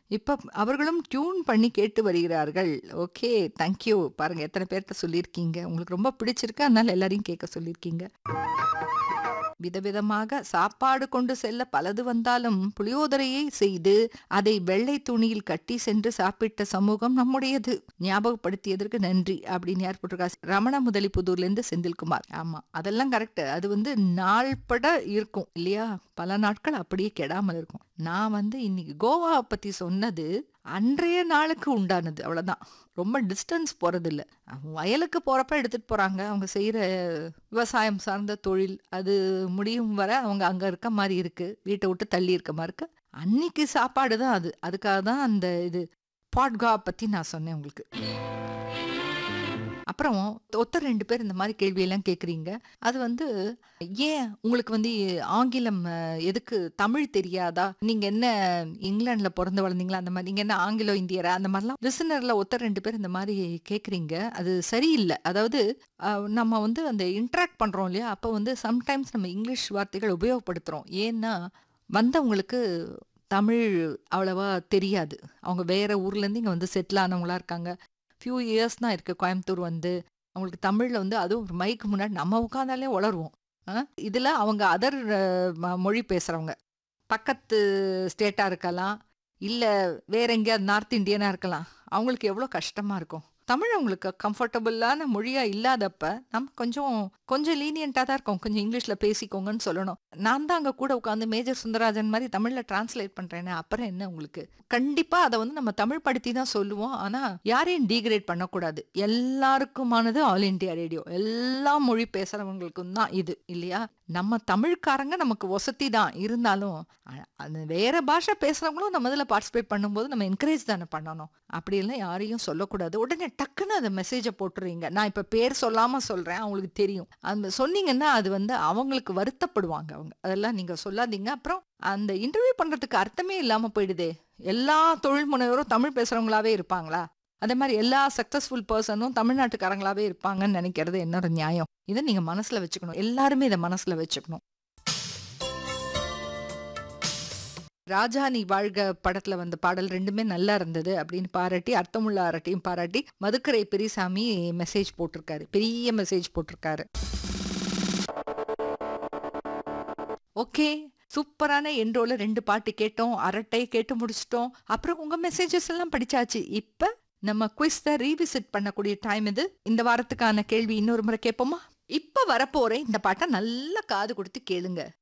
இப்ப அவர்களும் டியூன் பண்ணி கேட்டு வருகிறார்கள். ஓகே. Thank you. பாருங்க எத்தன பேர்ட்ட சொல்லியிருக்கீங்க. உங்களுக்கு ரொம்ப பிடிச்சிருக்கு. அதனால எல்லாரையும் கேட்க சொல்லியிருக்கீங்க. விதவிதமாக சாப்பாடு கொண்டு செல்ல பலது வந்தாலும் புளியோதரையை செய்து அதை வெள்ளை துணியில் கட்டி சென்று சாப்பிட்ட சமூகம் நம்முடையது. ஞாபகப்படுத்தியதற்கு நன்றி அப்படின்னு யார் போட்டிருக்கா? ரமண முதலிப்புதூர்ல இருந்து செந்தில்குமார். ஆமா. அதெல்லாம் கரெக்ட். அது வந்து நாள்பட இருக்கும் இல்லையா? பல நாட்கள் அப்படியே கெடாமல் இருக்கும். நான் வந்து இன்னைக்கு கோவாவ பத்தி சொன்னது அன்றைய நாளுக்கு உண்டானது. அவ்வளவுதான். ரொம்ப டிஸ்டன்ஸ் போறதில்ல. வயலுக்கு போறப்ப எடுத்துட்டு போறாங்க. அவங்க செய்ற விவசாயம் சார்ந்த தொழில். அது முடியும் வர அவங்க அங்க இருக்க மாரி இருக்கு. வீட்ட விட்டு தள்ளி இருக்க மாரி இருக்கு. அன்னைக்கு சாப்பாடு தான் அது. அதுக்காக தான் அந்த இது பாட்கா பத்தி நான் சொன்னேன் உங்களுக்கு. அப்புறம் ஒருத்தர் 2 பேர் இந்த மாரி கேள்வியெல்லாம் கேட்குறீங்க. அது வந்து ஏன் உங்களுக்கு வந்து ஆங்கிலம் எதுக்கு தமிழ் தெரியாதா? நீங்க என்ன இங்கிலாந்துல பொறந்து வளர்ந்தீங்களா? அந்த மாரி நீங்க என்ன ஆங்கிலோ இந்தியரா? அந்த மாரிலாம் லிசனர்ல ஒருத்தர் 2 பேர் இந்த மாரி கேட்குறீங்க. அது சரியில்ல. அதாவது அ நம்ம வந்து அந்த இன்டராக்ட் பண்றோம் இல்லையா? அப்ப வந்து சம்டைம்ஸ் நம்ம இங்கிலீஷ் வார்த்தைகள் உபயோகப்படுத்துறோம். ஏன்னா வந்தவங்களுக்கு தமிழ் அவ்வளவா தெரியாது. அவங்க வேற ஊர்லேருந்து இங்க வந்து செட்டில் ஆனவங்களா இருக்காங்க. ஃபியூ இயர்ஸ் தான் இருக்கு கோயம்புத்தூர் வந்து. அவங்களுக்கு தமிழ்ல வந்து அதுவும் ஒரு மைக்கு முன்னாடி நம்ம உட்கார்ந்தாலே உளறுவோம். அ இதுல அவங்க அதர் ம மொழி பேசுறவங்க. பக்கத்து ஸ்டேட்டா இருக்கலாம். இல்ல வேற எங்கேயாவது நார்த் இந்தியனா இருக்கலாம். அவங்களுக்கு எவ்வளோ கஷ்டமா இருக்கும். தமிழ் அவங்களுக்கு கம்ஃபர்டபுளான மொழியா இல்லாதப்ப நம்ம கொஞ்சம் கொஞ்சம் லீனியன்ட்டா தான் இருக்கோம். கொஞ்சம் இங்கிலீஷ்ல பேசிக்கோங்கன்னு சொல்லணும். நான் தான் அங்க கூட உட்கார்ந்து மேஜர் சுந்தரராஜன் மாரி தமிழ்ல டிரான்ஸ்லேட் பண்றேனே அப்புறம் என்ன உங்களுக்கு? கண்டிப்பா அத வந்து நம்ம தமிழ் படுத்தி தான் சொல்லுவோம். ஆனா யாரையும் டீகிரேட் பண்ணக்கூடாது. எல்லாருக்குமானது ஆல் இண்டியா ரேடியோ. எல்லா மொழி பேசுறவங்களுக்கும் தான் இது இல்லையா? நம்ம தமிழ்க்காரங்க நமக்கு வசதி தான். இருந்தாலும் அந்த வேற பாஷை பேசுறவங்களும் நம்ம இதுல பார்ட்டிசிபேட் பண்ணும்போது நம்ம என்கரேஜ் தானே பண்ணணும். அப்படியெல்லாம் யாரையும் சொல்லக்கூடாது. உடனே டக்குன்னு அந்த மெசேஜ போட்டுறீங்க. நான் இப்ப பேர் சொல்லாம சொல்றேன். அவங்களுக்கு தெரியும். அந்த சொன்னீங்கன்னா அது வந்து அவங்களுக்கு வருத்தப்படுவாங்க அவங்க. அதெல்லாம் நீங்க சொல்லாதீங்க. அப்புறம் அந்த இன்டர்வியூ பண்றதுக்கு அர்த்தமே இல்லாம போயிடுதே. எல்லா தொழில் முனைவோரும் தமிழ் பேசுறவங்களாவே இருப்பாங்களா? அதே மாரி எல்லா சக்சஸ்ஃபுல் பெர்சனும் தமிழ்நாட்டுக்காரங்களாவே இருப்பாங்கன்னு நினைக்கிறது என்னோட நியாயம். இத நீங்க மனசுல வச்சுக்கணும். எல்லாருமே இத மனசுல வச்சுக்கணும். ராஜா நீ வாழ்க படத்துல வந்த பாடல் 2மே நல்லா இருந்தது அப்படின்னு பாராட்டி, அர்த்தமுள்ள அரட்டையும் பாராட்டி, மதுக்கரை பெரியசாமி மெசேஜ் போட்டிருக்காரு. பெரிய மெசேஜ் போட்டிருக்காரு. ஓகே. சூப்பரான என்ட்ரோல 2 பாட்டு கேட்டோம். அரட்டை கேட்டு முடிச்சுட்டோம். அப்புறம் உங்க மெசேஜஸ் எல்லாம் படிச்சாச்சு. இப்ப நம்ம குவிஸ்ஸ ரீவிசிட் பண்ணக்கூடிய டைம் இது. இந்த வாரத்துக்கான கேள்வி இன்னொரு முறை கேட்போமா? இப்ப வரப்போற இந்த பாட்ட நல்லா காது குடுத்து கேளுங்க.